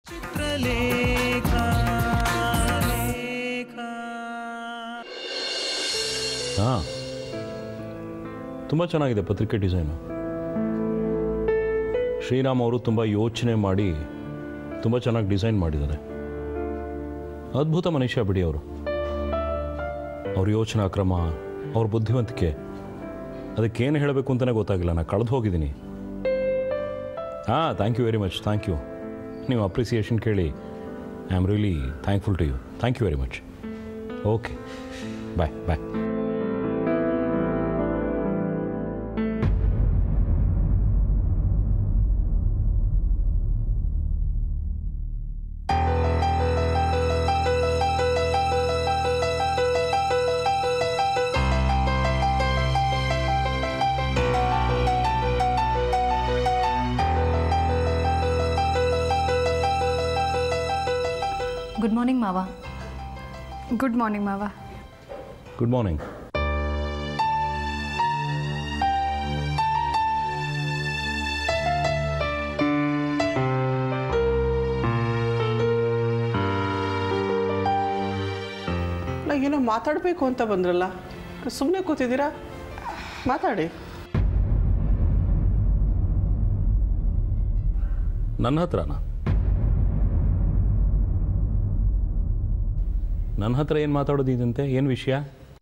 ಚಿತ್ರಲೇಖ ಲೇಖ ಹಾಂ ತುಂಬ ಚೆನ್ನಾಗಿದೆ ಪತ್ರಿಕೆ ಡಿಸೈನು ಶ್ರೀರಾಮ್ ಅವರು ತುಂಬ ಯೋಚನೆ ಮಾಡಿ ತುಂಬ ಚೆನ್ನಾಗಿ ಡಿಸೈನ್ ಮಾಡಿದ್ದಾರೆ ಅದ್ಭುತ ಮನುಷ್ಯ ಬಿಡಿ ಅವರು ಅವ್ರ ಯೋಚನಾ ಕ್ರಮ ಅವ್ರ ಬುದ್ಧಿವಂತಿಕೆ ಅದಕ್ಕೇನು ಹೇಳಬೇಕು ಅಂತಲೇ ಗೊತ್ತಾಗಿಲ್ಲ ನಾನು ಕಳೆದು ಹೋಗಿದ್ದೀನಿ ಹಾಂ thank you very much thank you ನೀವು ಅಪ್ರಿಸಿಯೇಷನ್ ಕೇಳಿ I am really thankful to you thank you very much okay bye bye good morning ಮಾವ ಗುಡ್ ಮಾರ್ನಿಂಗ್ ಮಾವ ಗುಡ್ ಮಾರ್ನಿಂಗ್ ನಾ ಏನೋ ಮಾತಾಡಬೇಕು ಅಂತ ಬಂದ್ರಲ್ಲ ಸುಮ್ಮನೆ ಕೂತಿದ್ದೀರಾ ಮಾತಾಡಿ ನನ್ನ ಹತ್ರನಾ ನನ್ನ ಹತ್ರ ಏನು ಮಾತಾಡೋದಿದಂತೆ ಏನು ವಿಷಯ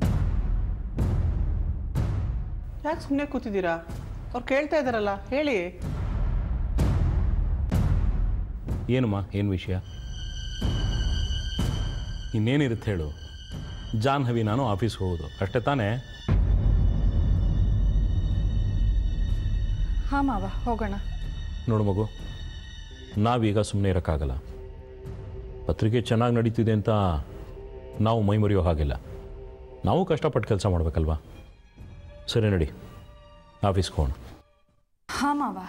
ಯಾಕೆ ಸುಮ್ಮನೆ ಕೂತಿದ್ದೀರಾ ಅವ್ರು ಕೇಳ್ತಾ ಇದ್ದಾರಲ್ಲ ಹೇಳಿ ಏನಮ್ಮ ಏನು ವಿಷಯ ಇನ್ನೇನಿರುತ್ತೆ ಹೇಳು ಜಾಹ್ನವಿ ನಾನು ಆಫೀಸ್ಗೆ ಹೋಗೋದು ಅಷ್ಟೇ ತಾನೇ ಹಾಂ ಮಾವ ಹೋಗೋಣ ನೋಡು ಮಗು ನಾವೀಗ ಸುಮ್ಮನೆ ಇರೋಕ್ಕಾಗಲ್ಲ ಪತ್ರಿಕೆ ಚೆನ್ನಾಗಿ ನಡೀತಿದೆ ಅಂತ ನಾವು ಮೈ ಮರೆಯೋ ಹಾಗಿಲ್ಲ ನಾವು ಕಷ್ಟಪಟ್ಟು ಕೆಲಸ ಮಾಡಬೇಕಲ್ವಾ ಸರಿ ನಡಿ ಆಫೀಸ್ಗೆ ಹೋಗೋಣ ಹಾಂ ಮಾವ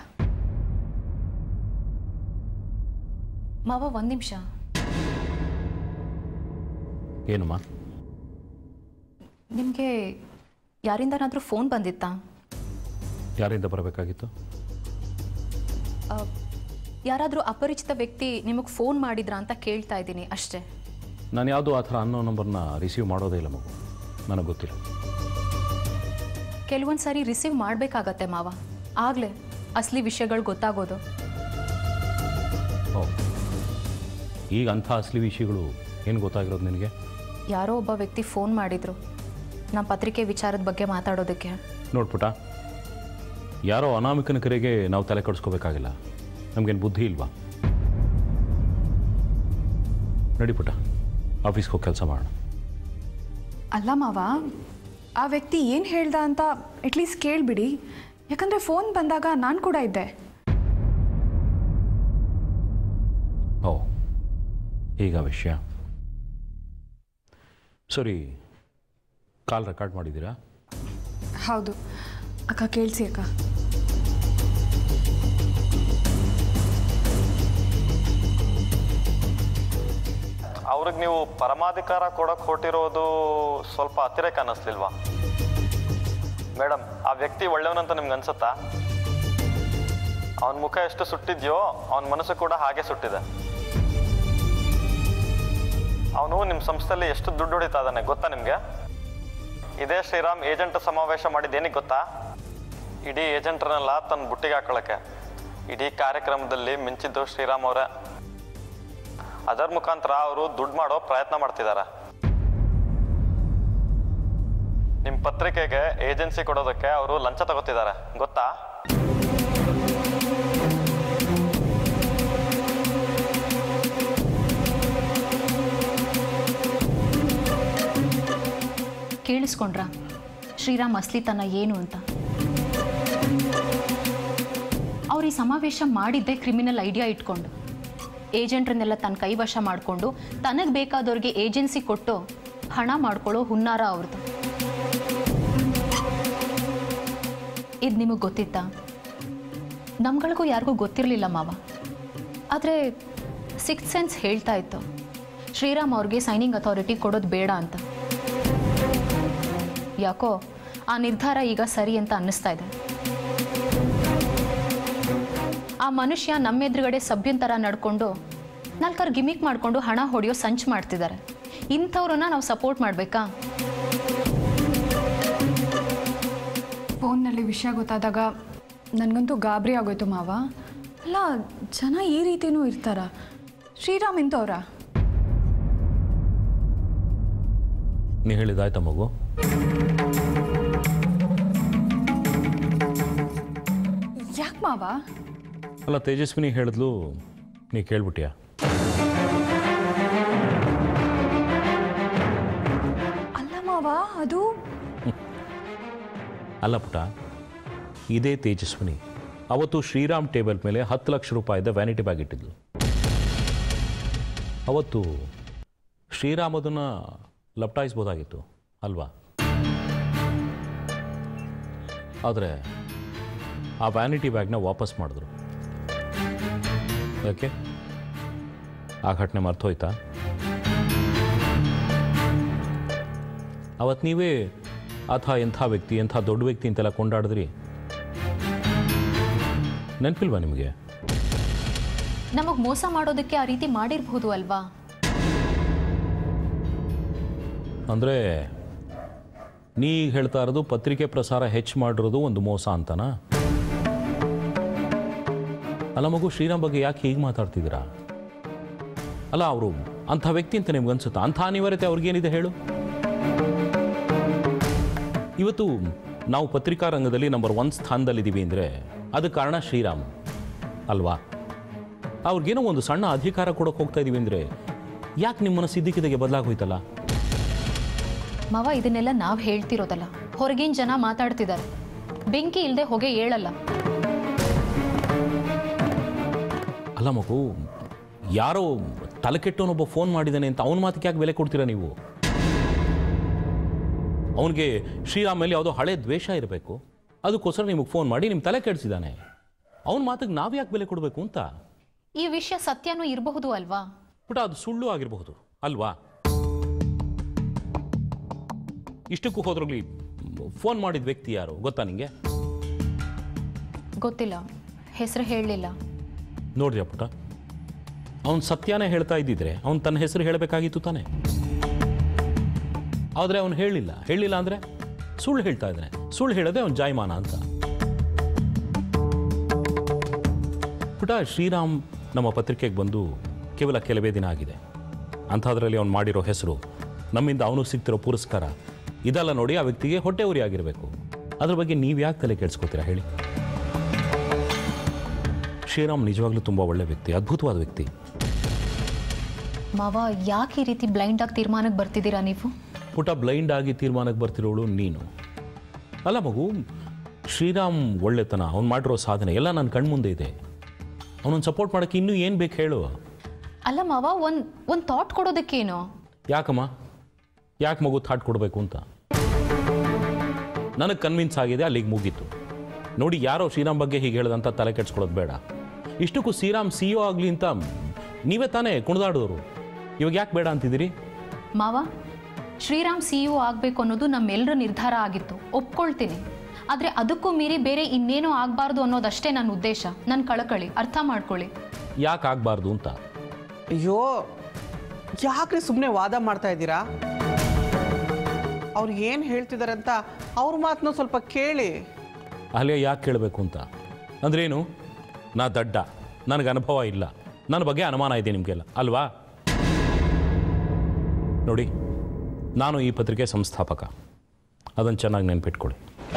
ಮಾವ ಒಂದು ನಿಮಿಷ ಏನಮ್ಮ ನಿಮಗೆ ಯಾರಿಂದನಾದರೂ ಫೋನ್ ಬಂದಿತ್ತಾ ಯಾರಿಂದ ಬರಬೇಕಾಗಿತ್ತು ಯಾರಾದರೂ ಅಪರಿಚಿತ ವ್ಯಕ್ತಿ ನಿಮಗೆ ಫೋನ್ ಮಾಡಿದ್ರಾ ಅಂತ ಕೇಳ್ತಾ ಇದ್ದೀನಿ ಅಷ್ಟೇ ನಾನು ಯಾವುದೂ ಆ ಥರ ಅನ್ನೋ ನಂಬರ್ನ ರಿಸೀವ್ ಮಾಡೋದೇ ಇಲ್ಲ ಮಗು ನನಗೆ ಗೊತ್ತಿಲ್ಲ ಕೆಲವೊಂದು ಸಾರಿ ರಿಸೀವ್ ಮಾಡಬೇಕಾಗತ್ತೆ ಮಾವ ಆಗಲೇ ಅಸಲಿ ವಿಷಯಗಳು ಗೊತ್ತಾಗೋದು ಓ ಈಗ ಅಂಥ ಅಸಲಿ ವಿಷಯಗಳು ಏನು ಗೊತ್ತಾಗಿರೋದು ನಿನಗೆ ಯಾರೋ ಒಬ್ಬ ವ್ಯಕ್ತಿ ಫೋನ್ ಮಾಡಿದರು ನಮ್ಮ ಪತ್ರಿಕೆ ವಿಚಾರದ ಬಗ್ಗೆ ಮಾತಾಡೋದಕ್ಕೆ ನೋಡ್ಪುಟ ಯಾರೋ ಅನಾಮಿಕನ ಕರೆಗೆ ನಾವು ತಲೆ ಕೆಡಿಸ್ಕೋಬೇಕಾಗಿಲ್ಲ ನಮಗೇನು ಬುದ್ಧಿ ಇಲ್ವಾ ನಡಿ ಪುಟ ಆಫೀಸ್ಗೆ ಹೋಗಿ ಕೆಲಸ ಮಾಡೋಣ ಅಲ್ಲ ಮಾವ ಆ ವ್ಯಕ್ತಿ ಏನು ಹೇಳ್ದ ಅಂತ ಅಟ್ಲೀಸ್ಟ್ ಕೇಳಿಬಿಡಿ ಯಾಕಂದರೆ ಫೋನ್ ಬಂದಾಗ ನಾನು ಕೂಡ ಇದ್ದೆ ಓ ಈಗ ವಿಷಯ ಸರಿ ಕಾಲ್ ರೆಕಾರ್ಡ್ ಮಾಡಿದ್ದೀರಾ ಹೌದು ಅಕ್ಕ ಕೇಳಿಸಿ ಅಕ್ಕ ಅವ್ರಿಗೆ ನೀವು ಪರಮಾಧಿಕಾರ ಕೊಡೋಕೆ ಹೊರಟಿರೋದು ಸ್ವಲ್ಪ ಅತಿರೇಕ ಅನ್ನಿಸ್ಲಿಲ್ವಾ ಮೇಡಮ್ ಆ ವ್ಯಕ್ತಿ ಒಳ್ಳೆಯವನಂತ ನಿಮ್ಗೆ ಅನ್ಸುತ್ತಾ ಅವನ ಮುಖ ಎಷ್ಟು ಸುಟ್ಟಿದ್ಯೋ ಅವನ ಮನಸ್ಸು ಕೂಡ ಹಾಗೆ ಸುಟ್ಟಿದೆ ಅವನು ನಿಮ್ಮ ಸಂಸ್ಥೆಯಲ್ಲಿ ಎಷ್ಟು ದುಡ್ಡು ಹೊಡಿತಾ ಇದ್ದಾನೆ ಗೊತ್ತಾ ನಿಮಗೆ ಇದೇ ಶ್ರೀರಾಮ್ ಏಜೆಂಟ್ ಸಮಾವೇಶ ಮಾಡಿದ್ದೇನಿಗೆ ಗೊತ್ತಾ ಇಡೀ ಏಜೆಂಟ್ರನ್ನೆಲ್ಲ ತನ್ನ ಬುಟ್ಟಿಗೆ ಹಾಕೊಳ್ಳೋಕ್ಕೆ ಇಡೀ ಕಾರ್ಯಕ್ರಮದಲ್ಲಿ ಮಿಂಚಿದ್ದು ಶ್ರೀರಾಮ್ ಅವರೇ ಅದರ ಮುಖಾಂತರ ಅವರು ದುಡ್ಡು ಮಾಡೋ ಪ್ರಯತ್ನ ಮಾಡ್ತಿದ್ದಾರೆ ನಿಮ್ಮ ಪತ್ರಿಕೆಗೆ ಏಜೆನ್ಸಿ ಕೊಡೋದಕ್ಕೆ ಅವರು ಲಂಚ ತಗೋತಿದ್ದಾರೆ ಗೊತ್ತಾ ಕೇಳಿಸ್ಕೊಂಡ್ರಾ ಶ್ರೀರಾಮ್ ಅಸ್ಲಿತನ ಏನು ಅಂತ ಅವ್ರು ಈ ಸಮಾವೇಶ ಮಾಡಿದ್ದೇ ಕ್ರಿಮಿನಲ್ ಐಡಿಯಾ ಇಟ್ಕೊಂಡು ಏಜೆಂಟ್ರನ್ನೆಲ್ಲ ತನ್ನ ಕೈವಶ ಮಾಡಿಕೊಂಡು ತನಗೆ ಬೇಕಾದವ್ರಿಗೆ ಏಜೆನ್ಸಿ ಕೊಟ್ಟು ಹಣ ಮಾಡ್ಕೊಳ್ಳೋ ಹುನ್ನಾರ ಅವ್ರದ್ದು ಇದು ನಿಮಗೆ ಗೊತ್ತಿತ್ತಾ ನಮ್ಗಳಿಗೂ ಯಾರಿಗೂ ಗೊತ್ತಿರಲಿಲ್ಲ ಮಾವ ಆದರೆ ಸಿಕ್ಸ್ ಸೆನ್ಸ್ ಹೇಳ್ತಾ ಇತ್ತು ಶ್ರೀರಾಮ್ ಅವ್ರಿಗೆ ಸೈನಿಂಗ್ ಅಥಾರಿಟಿ ಕೊಡೋದು ಬೇಡ ಅಂತ ಯಾಕೋ ಆ ನಿರ್ಧಾರ ಈಗ ಸರಿ ಅಂತ ಅನ್ನಿಸ್ತಾ ಇದೆ ಆ ಮನುಷ್ಯ ನಮ್ಮೆದುರುಗಡೆ ಸಭ್ಯನ್ ಥರ ನಡ್ಕೊಂಡು ನಾಲ್ಕಾರು ಗಿಮಿಕ್ ಮಾಡಿಕೊಂಡು ಹಣ ಹೊಡೆಯೋ ಸಂಚು ಮಾಡ್ತಿದ್ದಾರೆ ಇಂಥವ್ರನ್ನ ನಾವು ಸಪೋರ್ಟ್ ಮಾಡಬೇಕಾ ಫೋನ್ನಲ್ಲಿ ವಿಷಯ ಗೊತ್ತಾದಾಗ ನನಗಂತೂ ಗಾಬರಿ ಆಗೋಯ್ತು ಮಾವ ಅಲ್ಲ ಜನ ಈ ರೀತಿನೂ ಇರ್ತಾರ ಶ್ರೀರಾಮ್ ಇಂಥವ್ರ ನೀ ಹೇಳಿದಾಯ್ತಾ ಮಗು ಯಾಕೆ ಮಾವ ಅಲ್ಲ ತೇಜಸ್ವಿನಿ ಹೇಳಿದ್ಲು ನೀ ಕೇಳ್ಬಿಟ್ಯಾ ಅಲ್ಲ ಮಾವ ಅದು ಅಲ್ಲ ಪುಟ ಇದೇ ತೇಜಸ್ವಿನಿ ಅವತ್ತು ಶ್ರೀರಾಮ್ ಟೇಬಲ್ ಮೇಲೆ ಹತ್ತು ಲಕ್ಷ ರೂಪಾಯಿದ ವ್ಯಾನಿಟಿ ಬ್ಯಾಗ್ ಇಟ್ಟಿದ್ಲು ಅವತ್ತು ಶ್ರೀರಾಮ್ ಅದನ್ನು ಲಪ್ಟಾಯಿಸ್ಬೋದಾಗಿತ್ತು ಅಲ್ವಾ ಆದರೆ ಆ ವ್ಯಾನಿಟಿ ಬ್ಯಾಗ್ನ ವಾಪಸ್ ಮಾಡಿದ್ರು ಯಾಕೆ ಆ ಘಟನೆ ಮರ್ತೋಯ್ತಾ ಅವತ್ತು ನೀವೇ ಆತ ಎಂಥ ವ್ಯಕ್ತಿ ಎಂಥ ದೊಡ್ಡ ವ್ಯಕ್ತಿ ಅಂತೆಲ್ಲ ಕೊಂಡಾಡಿದ್ರಿ ನೆನಪಿಲ್ವಾ ನಿಮಗೆ ನಮಗೆ ಮೋಸ ಮಾಡೋದಕ್ಕೆ ಆ ರೀತಿ ಮಾಡಿರ್ಬೋದು ಅಲ್ವಾ ಅಂದರೆ ನೀ ಈಗ ಹೇಳ್ತಾ ಇರೋದು ಪತ್ರಿಕೆ ಪ್ರಸಾರ ಹೆಚ್ಚು ಮಾಡಿರೋದು ಒಂದು ಮೋಸ ಅಂತನಾ ಅಲ್ಲ ಮಗು ಶ್ರೀರಾಮ್ ಬಗ್ಗೆ ಯಾಕೆ ಹೀಗೆ ಮಾತಾಡ್ತಿದ್ದೀರಾ ಅಲ್ಲ ಅವರು ಅಂಥ ವ್ಯಕ್ತಿ ಅಂತ ನಿಮ್ಗೆ ಅನ್ಸುತ್ತಾ ಅಂಥ ಅನಿವಾರ್ಯತೆ ಅವ್ರಿಗೇನಿದೆ ಹೇಳು ಇವತ್ತು ನಾವು ಪತ್ರಿಕಾ ರಂಗದಲ್ಲಿ ನಂಬರ್ ಒನ್ ಸ್ಥಾನದಲ್ಲಿದ್ದೀವಿ ಅಂದರೆ ಅದಕ್ಕೆ ಕಾರಣ ಶ್ರೀರಾಮ್ ಅಲ್ವಾ ಅವ್ರಿಗೇನೋ ಒಂದು ಸಣ್ಣ ಅಧಿಕಾರ ಕೊಡೋಕೆ ಹೋಗ್ತಾ ಇದೀವಿ ಅಂದರೆ ಯಾಕೆ ನಿಮ್ಮ ಮನಸ್ಸು ಇದ್ದಕ್ಕಿದ್ದಾಗೆ ಬದಲಾಗೋಯ್ತಲ್ಲ ಮಾವ ಇದನ್ನೆಲ್ಲ ನಾವು ಹೇಳ್ತಿರೋದಲ್ಲ ಹೊರಗಿನ ಜನ ಮಾತಾಡ್ತಿದ್ದಾರೆ ಬೆಂಕಿ ಇಲ್ಲದೆ ಹೊಗೆ ಏಳಲ್ಲ ಅಲ್ಲ ಮಗು ಯಾರೋ ತಲೆಕೆಟ್ಟವನೊಬ್ಬ ಫೋನ್ ಮಾಡಿದ್ದಾನೆ ಅಂತ ಅವನ ಮಾತಿಗೆ ಯಾಕೆ ಬೆಲೆ ಕೊಡ್ತೀರಾ ನೀವು ಅವನಿಗೆ ಶ್ರೀರಾಮ್ ಮೇಲೆ ಯಾವುದೋ ಹಳೆ ದ್ವೇಷ ಇರಬೇಕು ಅದಕ್ಕೋಸ್ಕರ ನಿಮಗೆ ಫೋನ್ ಮಾಡಿ ನಿಮ್ಮ ತಲೆ ಕೆಡಿಸಿದ್ದಾನೆ ಅವನ ಮಾತಿಗೆ ನಾವು ಯಾಕೆ ಬೆಲೆ ಕೊಡಬೇಕು ಅಂತ ಈ ವಿಷಯ ಸತ್ಯನೂ ಇರಬಹುದು ಅಲ್ವಾ ಬಟ್ ಅದು ಸುಳ್ಳು ಆಗಿರಬಹುದು ಅಲ್ವಾ ಇಷ್ಟಕ್ಕೂ ಹೋದ್ರಲ್ಲಿ ಫೋನ್ ಮಾಡಿದ ವ್ಯಕ್ತಿ ಯಾರು ಗೊತ್ತಾ ನಿಂಗೆ ಗೊತ್ತಿಲ್ಲ ಹೆಸರು ಹೇಳಲಿಲ್ಲ ನೋಡ್ರಿ ಪುಟ ಅವನು ಸತ್ಯನೇ ಹೇಳ್ತಾ ಇದ್ದಿದ್ರೆ ಅವನು ತನ್ನ ಹೆಸರು ಹೇಳಬೇಕಾಗಿತ್ತು ತಾನೆ ಆದರೆ ಅವನು ಹೇಳಿಲ್ಲ ಹೇಳಿಲ್ಲ ಅಂದರೆ ಸುಳ್ಳು ಹೇಳ್ತಾ ಇದ್ದಾನೆ ಸುಳ್ಳು ಹೇಳೋದೇ ಅವನ ಜಾಯಮಾನ ಅಂತ ಪುಟ ಶ್ರೀರಾಮ್ ನಮ್ಮ ಪತ್ರಿಕೆಗೆ ಬಂದು ಕೇವಲ ಕೆಲವೇ ದಿನ ಆಗಿದೆ ಅಂಥದ್ರಲ್ಲಿ ಅವನು ಮಾಡಿರೋ ಹೆಸರು ನಮ್ಮಿಂದ ಅವನು ಸಿಗ್ತಿರೋ ಪುರಸ್ಕಾರ ಇದೆಲ್ಲ ನೋಡಿ ಆ ವ್ಯಕ್ತಿಗೆ ಹೊಟ್ಟೆ ಉರಿ ಆಗಿರಬೇಕು ಅದ್ರ ಬಗ್ಗೆ ನೀವು ಯಾಕೆ ತಲೆ ಕೆಡಿಸ್ಕೋತೀರಾ ಹೇಳಿ ಶ್ರೀರಾಮ್ ನಿಜವಾಗ್ಲೂ ತುಂಬ ಒಳ್ಳೆ ವ್ಯಕ್ತಿ ಅದ್ಭುತವಾದ ವ್ಯಕ್ತಿ ಮಾವ ಯಾಕೆ ಈ ರೀತಿ ಬ್ಲೈಂಡ್ ಆಗಿ ತೀರ್ಮಾನಕ್ಕೆ ಬರ್ತಿದ್ದೀರಾ ನೀವು ಪುಟ ಬ್ಲೈಂಡ್ ಆಗಿ ತೀರ್ಮಾನಕ್ಕೆ ಬರ್ತಿರೋಳು ನೀನು ಅಲ್ಲ ಮಗು ಶ್ರೀರಾಮ್ ಒಳ್ಳೆತನ ಅವ್ನು ಮಾಡಿರೋ ಸಾಧನೆ ಎಲ್ಲ ನನ್ನ ಕಣ್ಮುಂದೆ ಇದೆ ಅವನನ್ನು ಸಪೋರ್ಟ್ ಮಾಡೋಕ್ಕೆ ಇನ್ನೂ ಏನು ಬೇಕು ಹೇಳು ಅಲ್ಲ ಮಾವ ಒಂದು ಒಂದು ಥಾಟ್ ಕೊಡೋದಕ್ಕೇನು ಯಾಕಮ್ಮ ಯಾಕೆ ಮಗು ಥಾಟ್ ಕೊಡಬೇಕು ಅಂತ ನನಗೆ ಕನ್ವಿನ್ಸ್ ಆಗಿದೆ ಅಲ್ಲಿಗೆ ಮುಗೀತು ನೋಡಿ ಯಾರೋ ಶ್ರೀರಾಮ್ ಬಗ್ಗೆ ಹೀಗೆ ಹೇಳ್ದಂತ ತಲೆ ಕೆಡ್ಸ್ಕೊಳ್ಳೋದು ಬೇಡ ಇಷ್ಟಕ್ಕೂ ಶ್ರೀರಾಮ್ ಸಿ ಒ ಆಗಲಿ ಅಂತ ನೀವೇ ತಾನೇ ಕುಣಿದಾಡೋರು ಇವಾಗ ಯಾಕೆ ಬೇಡ ಅಂತಿದ್ದೀರಿ ಮಾವ ಶ್ರೀರಾಮ್ ಸಿ ಯು ಆಗಬೇಕು ಅನ್ನೋದು ನಮ್ಮೆಲ್ಲರ ನಿರ್ಧಾರ ಆಗಿತ್ತು ಒಪ್ಕೊಳ್ತೀನಿ ಆದರೆ ಅದಕ್ಕೂ ಮೀರಿ ಬೇರೆ ಇನ್ನೇನೂ ಆಗಬಾರ್ದು ಅನ್ನೋದಷ್ಟೇ ನನ್ನ ಉದ್ದೇಶ ನನ್ನ ಕಳಕಳಿ ಅರ್ಥ ಮಾಡ್ಕೊಳ್ಳಿ ಯಾಕೆ ಆಗಬಾರ್ದು ಅಂತ ಅಯ್ಯೋ ಯಾಕ್ರಿ ಸುಮ್ಮನೆ ವಾದ ಮಾಡ್ತಾ ಇದ್ದೀರಾ ಅವ್ರು ಏನು ಹೇಳ್ತಿದ್ದಾರೆ ಅಂತ ಅವ್ರ ಮಾತನ್ನ ಸ್ವಲ್ಪ ಕೇಳಿ ಅಲ್ಲೇ ಯಾಕೆ ಕೇಳಬೇಕು ಅಂತ ಅಂದ್ರೇನು ನಾ ದಡ್ಡ ನನಗೆ ಅನುಭವ ಇಲ್ಲ ನನ್ನ ಬಗ್ಗೆ ಅನುಮಾನ ಇದೆ ನಿಮಗೆಲ್ಲ ಅಲ್ವಾ ನೋಡಿ ನಾನು ಈ ಪತ್ರಿಕೆ ಸಂಸ್ಥಾಪಕ ಅದನ್ನು ಚೆನ್ನಾಗಿ ನೆನ್ಪಿಟ್ಕೊಳ್ಳಿ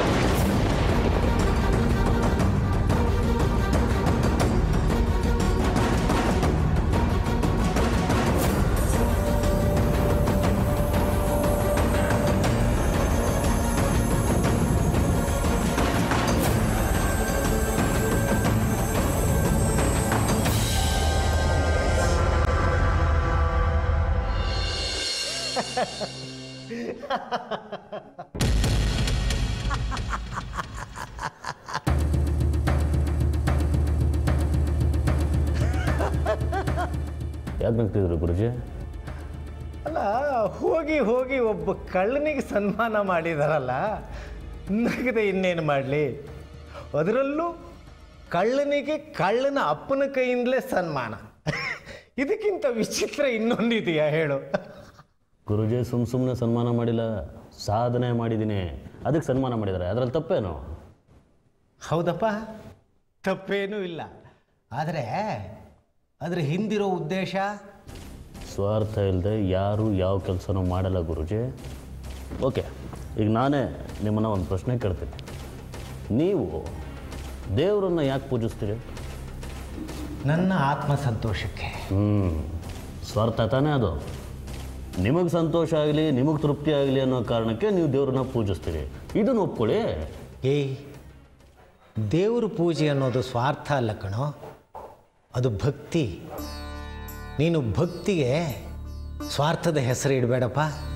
ಯಾಕೆ ನಗ್ತಿದ್ರು ಗುರುಜಿ ಅಲ್ಲ ಹೋಗಿ ಹೋಗಿ ಒಬ್ಬ ಕಳ್ಳನಿಗೆ ಸನ್ಮಾನ ಮಾಡಿದಾರಲ್ಲ ನಗದೆ ಇನ್ನೇನು ಮಾಡಲಿ ಅದರಲ್ಲೂ ಕಳ್ಳನಿಗೆ ಕಳ್ಳನ ಅಪ್ಪನ ಕೈಯಿಂದಲೇ ಸನ್ಮಾನ ಇದಕ್ಕಿಂತ ವಿಚಿತ್ರ ಇನ್ನೊಂದಿದೆಯಾ ಹೇಳು ಗುರುಜಿ ಸುಮ್ಮ ಸುಮ್ಮನೆ ಸನ್ಮಾನ ಮಾಡಿಲ್ಲ ಸಾಧನೆ ಮಾಡಿದ್ದೀನಿ ಅದಕ್ಕೆ ಸನ್ಮಾನ ಮಾಡಿದ್ದಾರೆ ಅದರಲ್ಲಿ ತಪ್ಪೇನು ಹೌದಪ್ಪ ತಪ್ಪೇನೂ ಇಲ್ಲ ಆದರೆ ಅದರ ಹಿಂದಿರೋ ಉದ್ದೇಶ ಸ್ವಾರ್ಥ ಇಲ್ಲದೆ ಯಾರು ಯಾವ ಕೆಲಸನೂ ಮಾಡಲ್ಲ ಗುರುಜಿ ಓಕೆ ಈಗ ನಾನೇ ನಿಮ್ಮನ್ನು ಒಂದು ಪ್ರಶ್ನೆ ಕೇಳ್ತೀನಿ ನೀವು ದೇವರನ್ನು ಯಾಕೆ ಪೂಜಿಸ್ತೀರಿ ನನ್ನ ಆತ್ಮ ಸಂತೋಷಕ್ಕೆ ಹ್ಞೂ ಸ್ವಾರ್ಥ ತಾನೇ ಅದು ನಿಮಗೆ ಸಂತೋಷ ಆಗಲಿ ನಿಮಗೆ ತೃಪ್ತಿ ಆಗಲಿ ಅನ್ನೋ ಕಾರಣಕ್ಕೆ ನೀವು ದೇವ್ರನ್ನ ಪೂಜಿಸ್ತೀರಿ ಇದನ್ನು ಒಪ್ಕೊಳ್ಳಿ ಏಯ್ ದೇವ್ರ ಪೂಜೆ ಅನ್ನೋದು ಸ್ವಾರ್ಥ ಅಲ್ಲ ಕಣೋ ಅದು ಭಕ್ತಿ ನೀನು ಭಕ್ತಿಗೆ ಸ್ವಾರ್ಥದ ಹೆಸರು ಇಡಬೇಡಪ್ಪ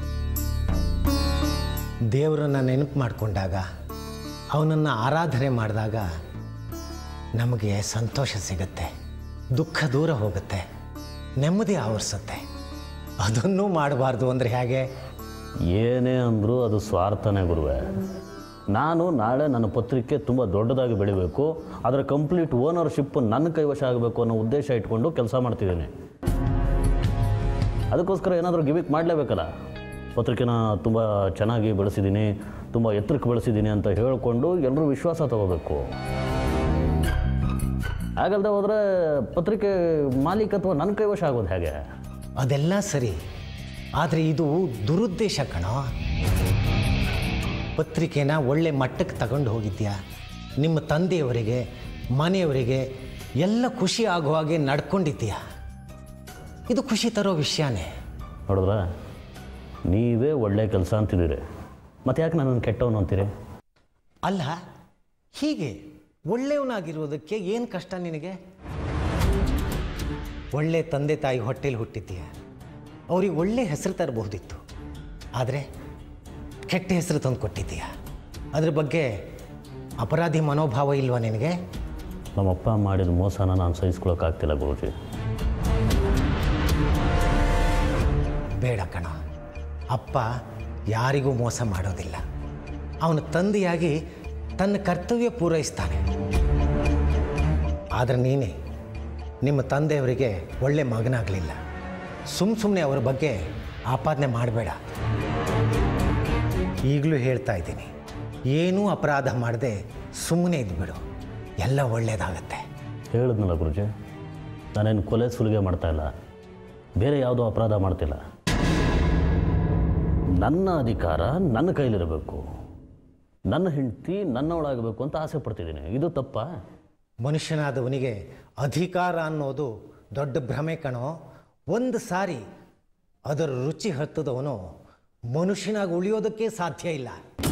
ದೇವರನ್ನು ನೆನಪು ಮಾಡಿಕೊಂಡಾಗ ಅವನನ್ನು ಆರಾಧನೆ ಮಾಡಿದಾಗ ನಮಗೆ ಸಂತೋಷ ಸಿಗುತ್ತೆ ದುಃಖ ದೂರ ಹೋಗುತ್ತೆ ನೆಮ್ಮದಿ ಆವರಿಸುತ್ತೆ ಅದನ್ನೂ ಮಾಡಬಾರ್ದು ಅಂದರೆ ಹೇಗೆ ಏನೇ ಅಂದರೂ ಅದು ಸ್ವಾರ್ಥನೇ ಗುರುವೆ ನಾನು ನಾಳೆ ನನ್ನ ಪತ್ರಿಕೆ ತುಂಬ ದೊಡ್ಡದಾಗಿ ಬೆಳಿಬೇಕು ಅದರ ಕಂಪ್ಲೀಟ್ ಓನರ್ಶಿಪ್ ನನ್ನ ಕೈವಶ ಆಗಬೇಕು ಅನ್ನೋ ಉದ್ದೇಶ ಇಟ್ಕೊಂಡು ಕೆಲಸ ಮಾಡ್ತಿದ್ದೀನಿ ಅದಕ್ಕೋಸ್ಕರ ಏನಾದರೂ ಗಿಮಿಕ್ ಮಾಡಲೇಬೇಕಲ್ಲ ಪತ್ರಿಕೆನ ತುಂಬ ಚೆನ್ನಾಗಿ ಬೆಳೆಸಿದ್ದೀನಿ ತುಂಬ ಎತ್ತರಕ್ಕೆ ಬೆಳೆಸಿದ್ದೀನಿ ಅಂತ ಹೇಳಿಕೊಂಡು ಎಲ್ಲರೂ ವಿಶ್ವಾಸ ತಗೋಬೇಕು ಹಾಗಲ್ದೆ ಹೋದರೆ ಪತ್ರಿಕೆ ಮಾಲೀಕತ್ವ ನನ್ನ ಕೈವಶ ಆಗೋದು ಹೇಗೆ ಅದೆಲ್ಲ ಸರಿ ಆದರೆ ಇದು ದುರುದ್ದೇಶ ಕಣೋ ಪತ್ರಿಕೆನ ಒಳ್ಳೆ ಮಟ್ಟಕ್ಕೆ ತಗೊಂಡು ಹೋಗಿದ್ಯಾ ನಿಮ್ಮ ತಂದೆಯವರಿಗೆ ಮನೆಯವರಿಗೆ ಎಲ್ಲ ಖುಷಿ ಆಗೋ ಹಾಗೆ ನಡ್ಕೊಂಡಿದ್ದೀಯಾ ಇದು ಖುಷಿ ತರೋ ವಿಷಯನೇ ನೋಡಿದ್ರ ನೀವೇ ಒಳ್ಳೆ ಕೆಲಸ ಅಂತಿದ್ದೀರಿ ಮತ್ತೆ ಯಾಕೆ ನನ್ನನ್ನು ಕೆಟ್ಟವನು ಅಂತೀರಿ ಅಲ್ಲ ಹೀಗೆ ಒಳ್ಳೆಯವನಾಗಿರೋದಕ್ಕೆ ಏನು ಕಷ್ಟ ನಿನಗೆ ಒಳ್ಳೆ ತಂದೆ ತಾಯಿ ಹೊಟ್ಟೆಲಿ ಹುಟ್ಟಿದ್ದೀಯ ಅವ್ರಿಗೆ ಒಳ್ಳೆ ಹೆಸರು ತರಬಹುದಿತ್ತು ಆದರೆ ಕೆಟ್ಟ ಹೆಸರು ತಂದು ಕೊಟ್ಟಿದ್ದೀಯ ಅದ್ರ ಬಗ್ಗೆ ಅಪರಾಧಿ ಮನೋಭಾವ ಇಲ್ವಾ ನಿನಗೆ ನಮ್ಮಪ್ಪ ಮಾಡಿದ ಮೋಸನ ನಾನು ಸಹಿಸ್ಕೊಳಕ್ಕಾಗ್ತಿಲ್ಲ ಗುರುಜಿ ಬೇಡ ಕಣ ಅಪ್ಪ ಯಾರಿಗೂ ಮೋಸ ಮಾಡೋದಿಲ್ಲ ಅವನ ತಂದೆಯಾಗಿ ತನ್ನ ಕರ್ತವ್ಯ ಪೂರೈಸ್ತಾನೆ ಆದರೆ ನೀನೇ ನಿಮ್ಮ ತಂದೆಯವರಿಗೆ ಒಳ್ಳೆ ಮಗನಾಗಲಿಲ್ಲ ಸುಮ್ಮ ಸುಮ್ಮನೆ ಅವರ ಬಗ್ಗೆ ಆಪಾದನೆ ಮಾಡಬೇಡ ಈಗಲೂ ಹೇಳ್ತಾ ಇದ್ದೀನಿ ಏನೂ ಅಪರಾಧ ಮಾಡದೆ ಸುಮ್ಮನೆ ಇದ್ಬಿಡು ಎಲ್ಲ ಒಳ್ಳೆಯದಾಗತ್ತೆ ಹೇಳಿದ್ನಲ್ಲ ಗುರುಜಿ ನಾನೇನು ಕೊಲೆ ಸುಲಿಗೆ ಮಾಡ್ತಾ ಇಲ್ಲ ಬೇರೆ ಯಾವುದೋ ಅಪರಾಧ ಮಾಡ್ತಿಲ್ಲ ನನ್ನ ಅಧಿಕಾರ ನನ್ನ ಕೈಲಿರಬೇಕು ನನ್ನ ಹೆಂಡತಿ ನನ್ನವಳಾಗಬೇಕು ಅಂತ ಆಸೆ ಪಡ್ತಿದ್ದೀನಿ ಇದು ತಪ್ಪಾ ಮನುಷ್ಯನಾದವನಿಗೆ ಅಧಿಕಾರ ಅನ್ನೋದು ದೊಡ್ಡ ಭ್ರಮೆ ಕಣೋ ಒಂದು ಸಾರಿ ಅದರ ರುಚಿ ಹತ್ತದವನು ಮನುಷ್ಯನಾಗಿ ಉಳಿಯೋದಕ್ಕೆ ಸಾಧ್ಯ ಇಲ್ಲ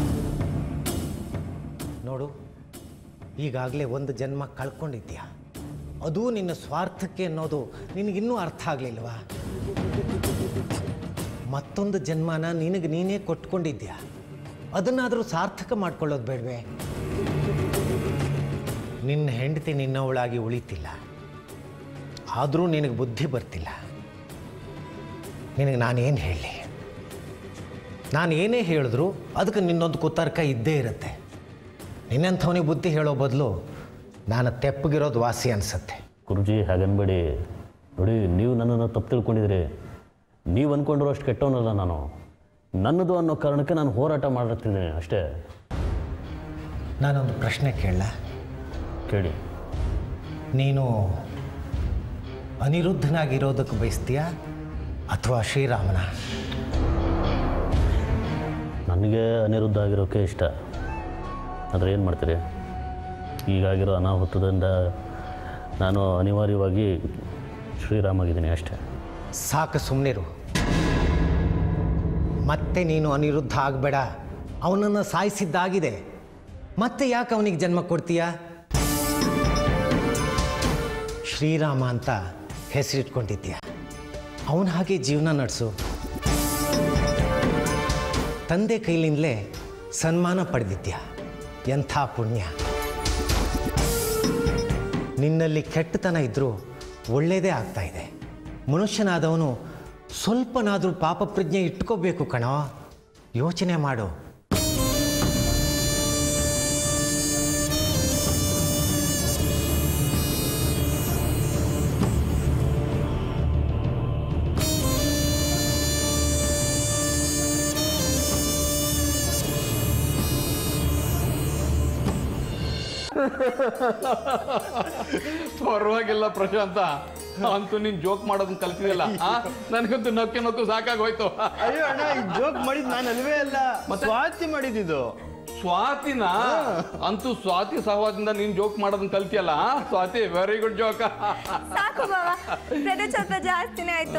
ನೋಡು ಈಗಾಗಲೇ ಒಂದು ಜನ್ಮ ಕಳ್ಕೊಂಡಿದ್ಯಾ ಅದು ನಿನ್ನ ಸ್ವಾರ್ಥಕ್ಕೆ ಅನ್ನೋದು ನಿನಗಿನ್ನೂ ಅರ್ಥ ಆಗಲಿಲ್ವಾ ಮತ್ತೊಂದು ಜನ್ಮನ ನಿನಗೆ ನೀನೇ ಕೊಟ್ಕೊಂಡಿದ್ಯಾ ಅದನ್ನಾದರೂ ಸಾರ್ಥಕ ಮಾಡ್ಕೊಳ್ಳೋದು ಬೇಡವೇ ನಿನ್ನ ಹೆಂಡತಿ ನಿನ್ನವಳಾಗಿ ಉಳಿತಿಲ್ಲ ಆದರೂ ನಿನಗೆ ಬುದ್ಧಿ ಬರ್ತಿಲ್ಲ ನಿನಗೆ ನಾನೇನು ಹೇಳಲಿ ನಾನು ಏನೇ ಹೇಳಿದ್ರು ಅದಕ್ಕೆ ನಿನ್ನೊಂದು ಕುತರ್ಕ ಇದ್ದೇ ಇರುತ್ತೆ ನಿನ್ನಂಥವನಿಗೆ ಬುದ್ಧಿ ಹೇಳೋ ಬದಲು ನಾನು ತೆಪ್ಪಗಿರೋದು ವಾಸಿ ಅನಿಸುತ್ತೆ ಗುರುಜಿ ಹಾಗನ್ಬೇಡಿ ನೋಡಿ ನೀವು ನನ್ನನ್ನು ತಪ್ಪು ತಿಳ್ಕೊಂಡಿದ್ರಿ ನೀವು ಅಂದ್ಕೊಂಡಿರೋ ಅಷ್ಟು ಕೆಟ್ಟವನಲ್ಲ ನಾನು ನನ್ನದು ಅನ್ನೋ ಕಾರಣಕ್ಕೆ ನಾನು ಹೋರಾಟ ಮಾಡಿರ್ತಿದ್ದೀನಿ ಅಷ್ಟೇ ನಾನೊಂದು ಪ್ರಶ್ನೆ ಕೇಳಲ್ಲ ಕೇಳಿ ನೀನು ಅನಿರುದ್ಧನಾಗಿರೋದಕ್ಕೆ ಬಯಸ್ತೀಯಾ ಅಥವಾ ಶ್ರೀರಾಮನ ನನಗೆ ಅನಿರುದ್ಧ ಆಗಿರೋಕ್ಕೆ ಇಷ್ಟ ಆದರೆ ಏನು ಮಾಡ್ತೀರಿ ಈಗಾಗಿರೋ ಅನಾಹುತದಿಂದ ನಾನು ಅನಿವಾರ್ಯವಾಗಿ ಶ್ರೀರಾಮಾಗಿದ್ದೀನಿ ಅಷ್ಟೇ ಸಾಕು ಸುಮ್ಮನಿರು ಮತ್ತೆ ನೀನು ಅನಿರುದ್ಧ ಆಗಬೇಡ ಅವನನ್ನು ಸಾಯಿಸಿದ್ದಾಗಿದೆ ಮತ್ತೆ ಯಾಕೆ ಅವನಿಗೆ ಜನ್ಮ ಕೊಡ್ತೀಯಾ ಶ್ರೀರಾಮ ಅಂತ ಹೆಸರಿಟ್ಕೊಂಡಿದ್ದೀಯ ಅವನ ಹಾಗೆ ಜೀವನ ನಡೆಸು ತಂದೆ ಕೈಲಿಂದಲೇ ಸನ್ಮಾನ ಪಡೆದಿದ್ಯಾ ಎಂಥ ಪುಣ್ಯ ನಿನ್ನಲ್ಲಿ ಕೆಟ್ಟತನ ಇದ್ದರೂ ಒಳ್ಳೆಯದೇ ಆಗ್ತಾ ಇದೆ ಮನುಷ್ಯನಾದವನು ಸ್ವಲ್ಪನಾದರೂ ಪಾಪ ಪ್ರಜ್ಞೆ ಇಟ್ಕೋಬೇಕು ಕಣೋ ಯೋಚನೆ ಮಾಡು ಪರವಾಗಿಲ್ಲ ಪ್ರಶಾಂತ ಅಂತೂ ನೀನ್ ಜೋಕ್ ಮಾಡೋದನ್ನ ಕಲ್ತಿದಲ್ಲ ನನಗಂತೂ ನೊಕ್ಕೆ ನೊಕ್ಕು ಸಾಕಾಗೋಯ್ತು ಅಯ್ಯೋ ಅಣ್ಣ ಈ ಜೋಕ್ ಮಾಡಿದ್ ನಾನು ಅಲ್ವೇ ಅಲ್ಲ ಸ್ವಾತಿ ಮಾಡಿದ್ದು ಸ್ವಾತಿನ ಅಂತೂ ಸ್ವಾತಿ ಸಹವಾಸದಿಂದ ನೀನ್ ಜೋಕ್ ಮಾಡೋದನ್ನ ಕಲ್ತಿಯಲ್ಲ ಸ್ವಾತಿ ವೆರಿ ಗುಡ್ ಜೋಕ ಸಾಕು ಬಾವ ಪ್ರತಿ ಸ್ವಲ್ಪ ಜಾಸ್ತಿನೇ ಆಯ್ತು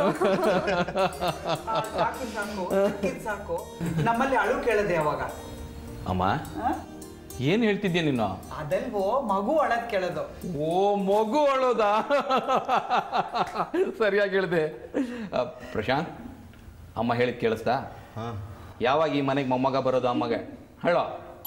ಸಾಕು ಸಾಕು ಅಕ್ಕಿದ್ ಸಾಕು ನಮ್ಮಲ್ಲಿ ಅಳು ಕೇಳದೆ ಅವಾಗ ಅಮ್ಮ ಏನ್ ಹೇಳ್ತಿದ್ಯಾ ನೀನು ಅದಲ್ವೋ ಮಗು ಅಳದ್ ಕೇಳೋದು ಓ ಮಗು ಅಳೋದಾ ಸರಿಯಾಗಿ ಹೇಳಿದೆ ಆ, ಪ್ರಶಾಂತ್ ಅಮ್ಮ ಹೇಳಿದ್ ಕೇಳಿಸ್ತಾ ಯಾವಾಗ ಈ ಮನೆಗೆ ಮೊಮ್ಮಗ ಬರೋದು ಅಮ್ಮಗೆ ಹೇಳೋ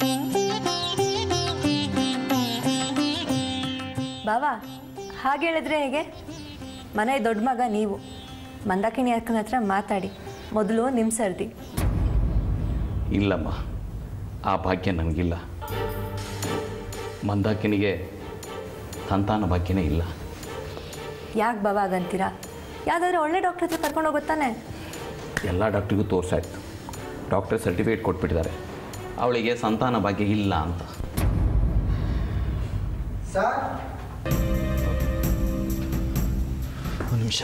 ಬಾವ ಹಾಗೆ ಹೇಳಿದ್ರೆ ಹೇಗೆ ಮನೆ ದೊಡ್ಡ ಮಗ ನೀವು ಮಂದಾಕಿಣಿ ಅಕ್ಕನ ಹತ್ರ ಮಾತಾಡಿ ಮೊದಲು ನಿಮ್ಮ ಸರ್ದಿ ಇಲ್ಲಮ್ಮ ಆ ಭಾಗ್ಯ ನನಗಿಲ್ಲ ಮಂದಾಕಿನಿಗೆ ಸಂತಾನ ಭಾಗ್ಯನೇ ಇಲ್ಲ ಯಾಕೆ ಬಾವ ಅದಂತೀರಾ ಯಾವುದಾದ್ರೂ ಒಳ್ಳೆ ಡಾಕ್ಟರ್ ಹತ್ರ ಕರ್ಕೊಂಡು ಹೋಗುತ್ತಾನೆ ಎಲ್ಲ ಡಾಕ್ಟ್ರಿಗೂ ತೋರಿಸಾಯ್ತು ಡಾಕ್ಟರ್ ಸರ್ಟಿಫಿಕೇಟ್ ಕೊಟ್ಬಿಟ್ಟಿದ್ದಾರೆ ಅವಳಿಗೆ ಸಂತಾನ ಭಾಗ್ಯ ಇಲ್ಲ ಅಂತ ಸರ್ ಒಂದು ನಿಮಿಷ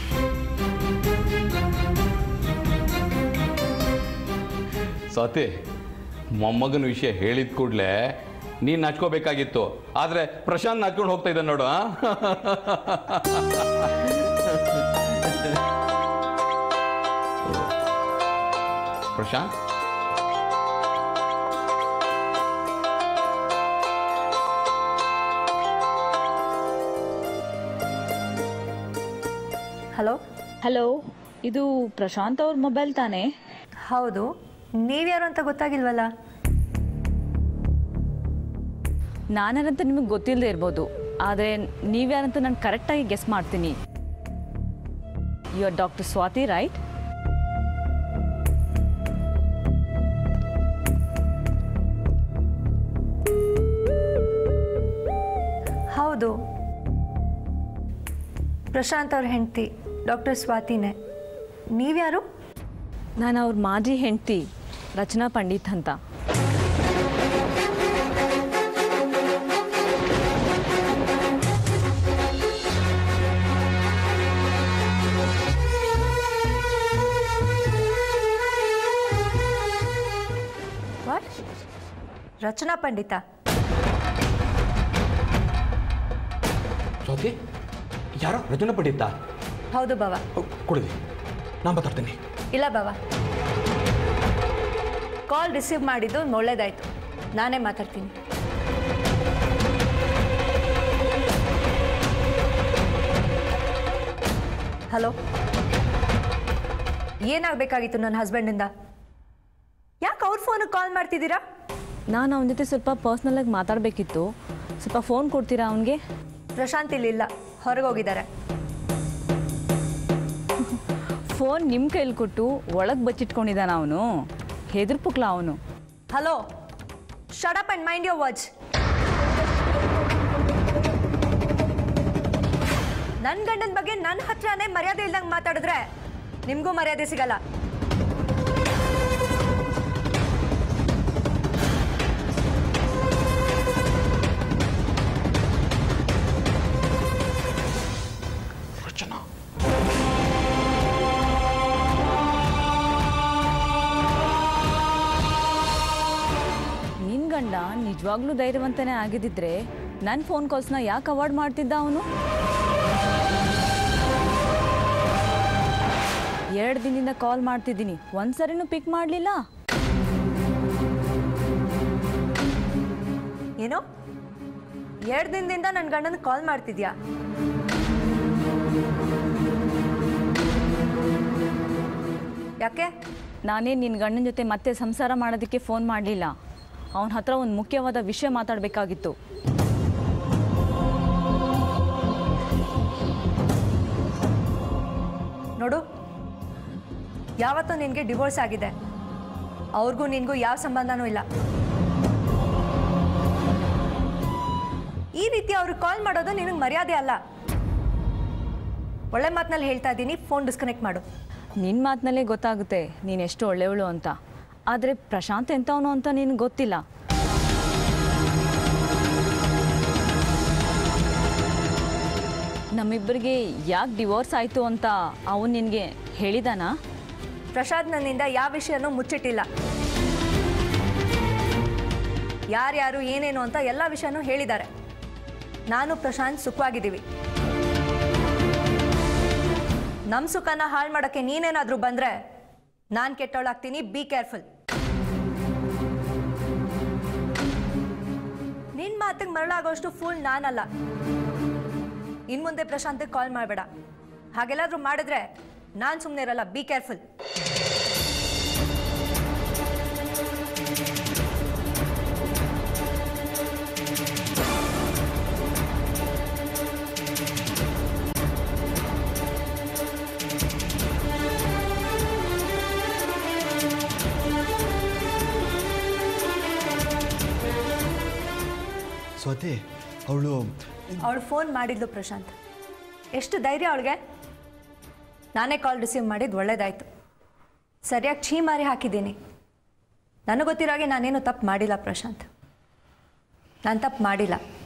ಸ್ವಾತಿ ಮೊಮ್ಮಗನ ವಿಷಯ ಹೇಳಿದ ಕೂಡಲೇ ನೀನು ನಾಚ್ಕೋಬೇಕಾಗಿತ್ತು ಆದರೆ ಪ್ರಶಾಂತ್ ನಾಚ್ಕೊಂಡು ಹೋಗ್ತಾ ಇದ್ದ ನೋಡು ಆ? ಪ್ರಶಾಂತ್ ಹಲೋ ಹಲೋ ಇದು ಪ್ರಶಾಂತ್ ಅವ್ರ ಮೊಬೈಲ್ ತಾನೇ ಹೌದು ನೀವ್ಯಾರು ಅಂತ ಗೊತ್ತಾಗಿಲ್ವಲ್ಲ ನಾನ್ಯಾರಂತ ನಿಮಗೆ ಗೊತ್ತಿಲ್ಲದೆ ಇರ್ಬೋದು ಆದರೆ ನೀವ್ಯಾರಂತ ನಾನು ಕರೆಕ್ಟಾಗಿ ಗೆಸ್ ಮಾಡ್ತೀನಿ you are doctor Swathi right ಹೌದು ಪ್ರಶಾಂತ್ ಅವ್ರ ಹೆಂಡತಿ ಡಾಕ್ಟರ್ ಸ್ವಾತಿನೇ ನೀವ್ಯಾರು ನಾನು ಅವ್ರ ಮಾಜಿ ಹೆಂಡತಿ ರಚನಾ ಪಂಡಿತ್ ಅಂತ ವಾಟ್ ರಚನಾ ಪಂಡಿತ ಸ್ವಾತಿ ಯಾರೋ ರಚನೆ ಪಡಿತಾ ಹೌದು ಬಾವ ಕೊಡಿದೆ ನಾನು ಮಾತಾಡ್ತೀನಿ ಇಲ್ಲ ಬಾವ ಕಾಲ್ ರಿಸೀವ್ ಮಾಡಿದ್ದು ಒಳ್ಳೇದಾಯ್ತು ನಾನೇ ಮಾತಾಡ್ತೀನಿ ಹಲೋ ಏನಾಗಬೇಕಾಗಿತ್ತು ನನ್ನ ಹಸ್ಬೆಂಡಿಂದ ಯಾಕೆ ಅವ್ರ ಫೋನಿಗೆ ಕಾಲ್ ಮಾಡ್ತಿದ್ದೀರಾ ನಾನು ಅವನ ಜೊತೆ ಸ್ವಲ್ಪ ಪರ್ಸ್ನಲಾಗಿ ಮಾತಾಡಬೇಕಿತ್ತು ಸ್ವಲ್ಪ ಫೋನ್ ಕೊಡ್ತೀರಾ ಅವನಿಗೆ ಪ್ರಶಾಂತ್ ಇಲ್ಲಿಲ್ಲ ಹೊರಗೆ ಹೋಗಿದ್ದಾರೆ ಫೋನ್ ನಿಮ್ಮ ಕೈಲಿ ಕೊಟ್ಟು ಒಳಗೆ ಬಚ್ಚಿಟ್ಕೊಂಡಿದ್ದಾನ ಅವನು ಹೆದರ್ಪುಕ್ಲ ಅವನು hello shut up and mind your watch ನನ್ನ ಗಂಡನ ಬಗ್ಗೆ ನನ್ನ ಹತ್ರನೇ ಮರ್ಯಾದೆ ಇಲ್ದಂಗೆ ಮಾತಾಡಿದ್ರೆ ನಿಮಗೂ ಮರ್ಯಾದೆ ಸಿಗಲ್ಲ ರಚನಾ ನಿನ್ನ ಗಂಡ ನಿಜವಾಗ್ಲೂ ಧೈರ್ಯವಂತನೇ ಆಗಿದ್ದಿದ್ರೆ ನನ್ನ ಫೋನ್ ಕಾಲ್ಸ್ನ ಯಾಕೆ ಅವಾಯ್ಡ್ ಮಾಡ್ತಿದ್ದ ಅವನು ಎರಡು ದಿನದಿಂದ ಕಾಲ್ ಮಾಡ್ತಿದ್ದೀನಿ ಒಂದ್ಸರಿನೂ ಪಿಕ್ ಮಾಡಲಿಲ್ಲ ಏನು ಎರಡು ದಿನದಿಂದ ನನ್ನ ಗಂಡನ ಕಾಲ್ ಮಾಡ್ತಿದ್ಯಾ ಯಾಕೆ ನಾನೇ ನಿನ್ನ ಗಂಡನ ಜೊತೆ ಮತ್ತೆ ಸಂಸಾರ ಮಾಡೋದಕ್ಕೆ ಫೋನ್ ಮಾಡಲಿಲ್ಲ ಅವನ ಹತ್ರ ಒಂದು ಮುಖ್ಯವಾದ ವಿಷಯ ಮಾತಾಡಬೇಕಾಗಿತ್ತು ನೋಡು ಯಾವತ್ತೂ ನಿನಗೆ ಡಿವೋರ್ಸ್ ಆಗಿದೆ ಅವ್ರಿಗೂ ನಿನಗೂ ಯಾವ ಸಂಬಂಧನೂ ಇಲ್ಲ ಈ ರೀತಿ ಅವ್ರಿಗೆ ಕಾಲ್ ಮಾಡೋದು ನಿನಗೆ ಮರ್ಯಾದೆ ಅಲ್ಲ ಒಳ್ಳೆ ಮಾತಿನಲ್ಲಿ ಹೇಳ್ತಾ ಇದ್ದೀನಿ ಫೋನ್ ಡಿಸ್ಕನೆಕ್ಟ್ ಮಾಡು ನಿನ್ನ ಮಾತಿನಲ್ಲೇ ಗೊತ್ತಾಗುತ್ತೆ ನೀನು ಎಷ್ಟು ಒಳ್ಳೆಯವಳು ಅಂತ ಆದರೆ ಪ್ರಶಾಂತ್ ಎಂಥವನು ಅಂತ ನಿನಗೆ ಗೊತ್ತಿಲ್ಲ ನಮ್ಮಿಬ್ಬರಿಗೆ ಯಾಕೆ ಡಿವೋರ್ಸ್ ಆಯಿತು ಅಂತ ಅವನು ನಿನಗೆ ಹೇಳಿದಾನಾ ಪ್ರಸಾದ್ ನನ್ನಿಂದ ಯಾವ ವಿಷಯನೂ ಮುಚ್ಚಿಟ್ಟಿಲ್ಲ ಯಾರ್ಯಾರು ಏನೇನು ಅಂತ ಎಲ್ಲ ವಿಷಯನೂ ಹೇಳಿದ್ದಾರೆ ನಾನು ಪ್ರಶಾಂತ್ ಸುಖವಾಗಿದ್ದೀವಿ ನಮ್ಮ ಸುಖನ ಹಾಳು ಮಾಡೋಕ್ಕೆ ನೀನೇನಾದರೂ ಬಂದರೆ ನಾನು ಕೆಟ್ಟವಳಾಗ್ತೀನಿ ಬಿ ಕೇರ್ಫುಲ್ ನಿನ್ನ ಮಾತಿಗೆ ಮರಳಾಗೋಷ್ಟು ಫೂಲ್ ನಾನಲ್ಲ ಇನ್ನು ಮುಂದೆ ಪ್ರಶಾಂತಿಗೆ ಕಾಲ್ ಮಾಡಬೇಡ ಹಾಗೆಲ್ಲಾದರೂ ಮಾಡಿದ್ರೆ ನಾನು ಸುಮ್ಮನೆ ಇರಲ್ಲ ಬಿ ಕೇರ್ಫುಲ್ ಸ್ವಾತಿ ಅವಳು ಅವಳು ಫೋನ್ ಮಾಡಿದ್ಲು ಪ್ರಶಾಂತ್ ಎಷ್ಟು ಧೈರ್ಯ ಅವಳಿಗೆ ನಾನೇ ಕಾಲ್ ರಿಸೀವ್ ಮಾಡಿದ್ದು ಒಳ್ಳೇದಾಯ್ತು ಸರಿಯಾಗಿ ಛೀ ಮಾರಿ ಹಾಕಿದ್ದೀನಿ ನನಗೆ ಗೊತ್ತಿರೋ ಹಾಗೆ ನಾನೇನು ತಪ್ಪು ಮಾಡಿಲ್ಲ ಪ್ರಶಾಂತ್ ನಾನು ತಪ್ಪು ಮಾಡಿಲ್ಲ